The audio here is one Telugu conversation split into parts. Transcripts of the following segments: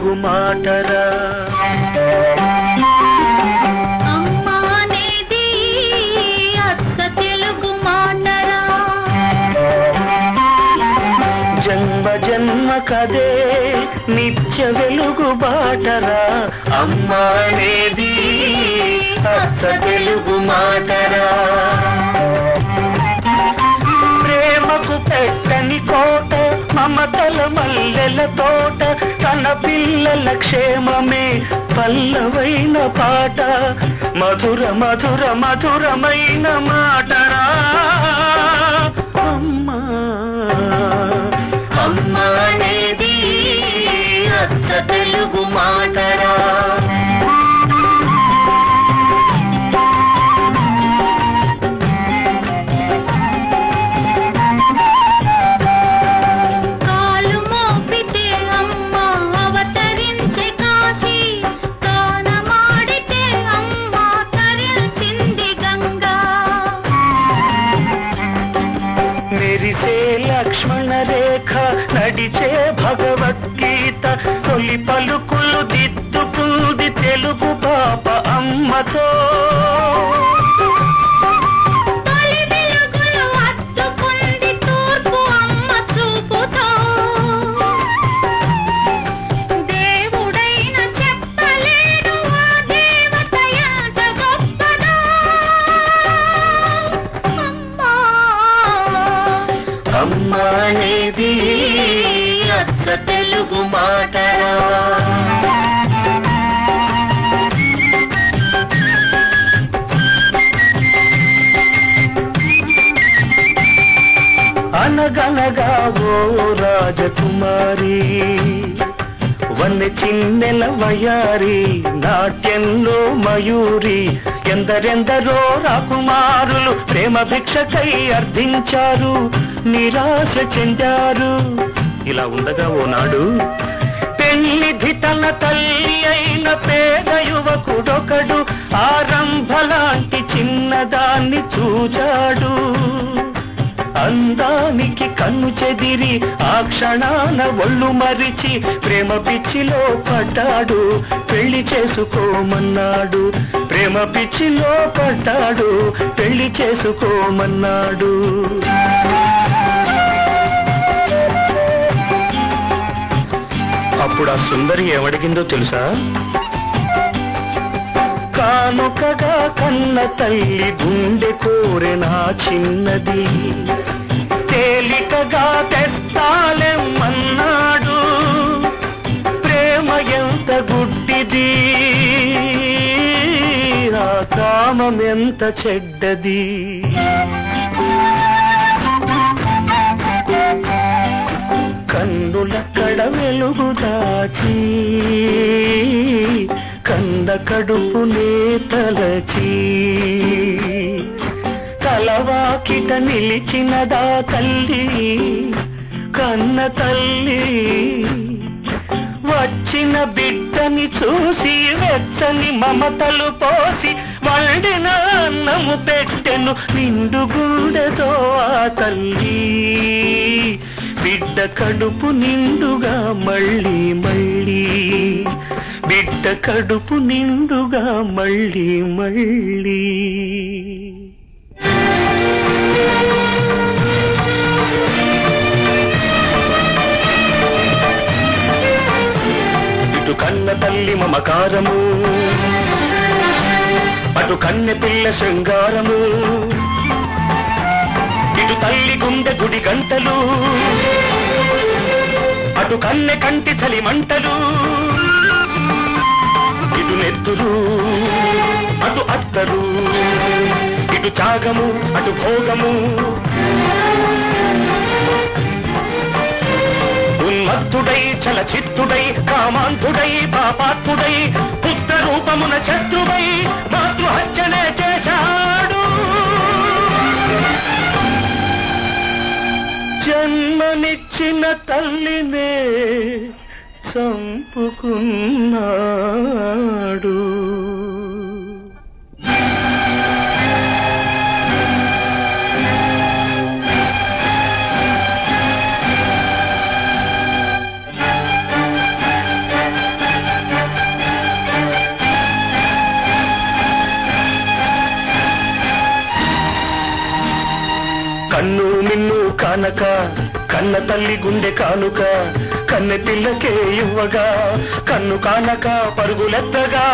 తెలుగు మాటరా అమ్మ అనేది అచ్చ తెలుగు మాటరా జన్మ జన్మ కదే నిత్య వెలుగు బాటరా అమ్మ అనేది అచ్చ తెలుగు మాటరా ప్రేమకు పెట్టని కోట మమతల మల్లెల తోట తన పిల్లల క్షేమమే పల్లవైన పాట మధుర మధుర మధురమైన మాటరా అమ్మా అమ్మ అనేది అచ్చ తెలుగు మాటరా కాలు మోపితే అమ్మ అవతరించే కాశీ తానమాడితే అమ్మ తరిల్చింది గంగా మెరిసే లక్ష్మణ రేఖ నడిచే భగవద్గీత తొలి పలుకులు దిద్దుకుంది తెలుగు పాప అమ్మతో తొలి వెలుగులు అద్దుకుంది తూర్పు అమ్మ చూపుతో దేవుడైన చెప్పలేడు ఆ దేవత ఎంత గొప్పదో అమ్మా అమ్మ అనేది అచ్చ తెలుగు మాటరా అనగనగా ఓ రాజకుమారి వన్నె చిన్నెల వయారి నాట్యంలో మయూరి ఎందరెందరో రాకుమారులు ప్రేమ భిక్షకై అర్థించారు నిరాశ చెందారు ఇలా ఉండగా ఓనాడు పెళ్లిధి తన తల్లి అయిన పేద యువకుడొకడు ఆరంభలాంటి చిన్నదాన్ని చూచాడు అందానికి కన్ను చెదిరి ఆ క్షణాన ఒళ్ళు మరిచి ప్రేమ పిచ్చిలో పడ్డాడు పెళ్లి చేసుకోమన్నాడు ప్రేమ పిచ్చిలో పడ్డాడు పెళ్లి చేసుకోమన్నాడు అప్పుడు ఆ సుందరి ఏమడిగిందో తెలుసా కానుకగా కన్న తల్లి గుండె కోరెనా చిన్నది తేలికగా తెస్తాలెమ్మన్నాడు ప్రేమ ఎంత గుడ్డిది ఆ కామం ఎంత చెడ్డది కన్నుల కడ వెలుగు దాచి కంద కడుపునే తలచి తలవాకిట నిలిచినదా తల్లి కన్న తల్లి వచ్చిన బిడ్డని చూసి వెచ్చని మమతలు పోసి వండిన అన్నము పెట్టెను నిండు గుండెతో ఆ తల్లి బిడ్డ కడుపు నిండుగా మళ్ళీ మళ్ళీ బిడ్డ కడుపు నిండుగా మళ్ళీ మళ్ళీ ఇటు కన్న తల్లి మమకారము అటు కన్నె పిల్ల శృంగారము ఇటు తల్లి గుండె గుడి గంటలు అటు కన్నె కంటి చలి మంటలు ఇటు నెత్తురు అటు అత్తరు ఇటు త్యాగము అటు భోగము ఉన్మత్తుడై చలచిత్తుడై కామాంతుడై పాపాత్ముడై పుత్ర రూపమున శత్రువై మాతృహత్యనే చేశాడు జన్మనిచ్చిన తల్లినే చంపుకున్నాడు కానక కన్న తల్లి గుండె కానుక కన్నె పిల్లకే ఇవ్వగా కన్ను కానక పరుగులెత్తగా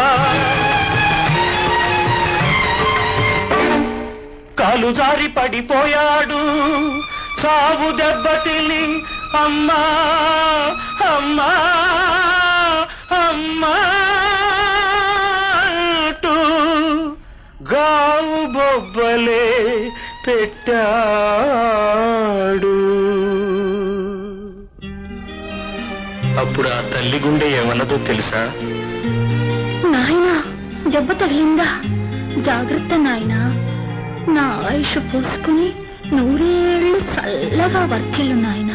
కాలు జారి పడిపోయాడు సాగు దెబ్బతిని అమ్మా అమ్మా అమ్మా అంటూ గావు బొబ్బలే పెట్టాడు అప్పుడు ఆ తల్లి గుండె ఏమన్నదో తెలుసా నాయనా దెబ్బ తగిలిందా జాగ్రత్త నాయనా నా ఆయుష్ పోసుకుని నూరేళ్లు చల్లగా వర్తిల్లు నాయనా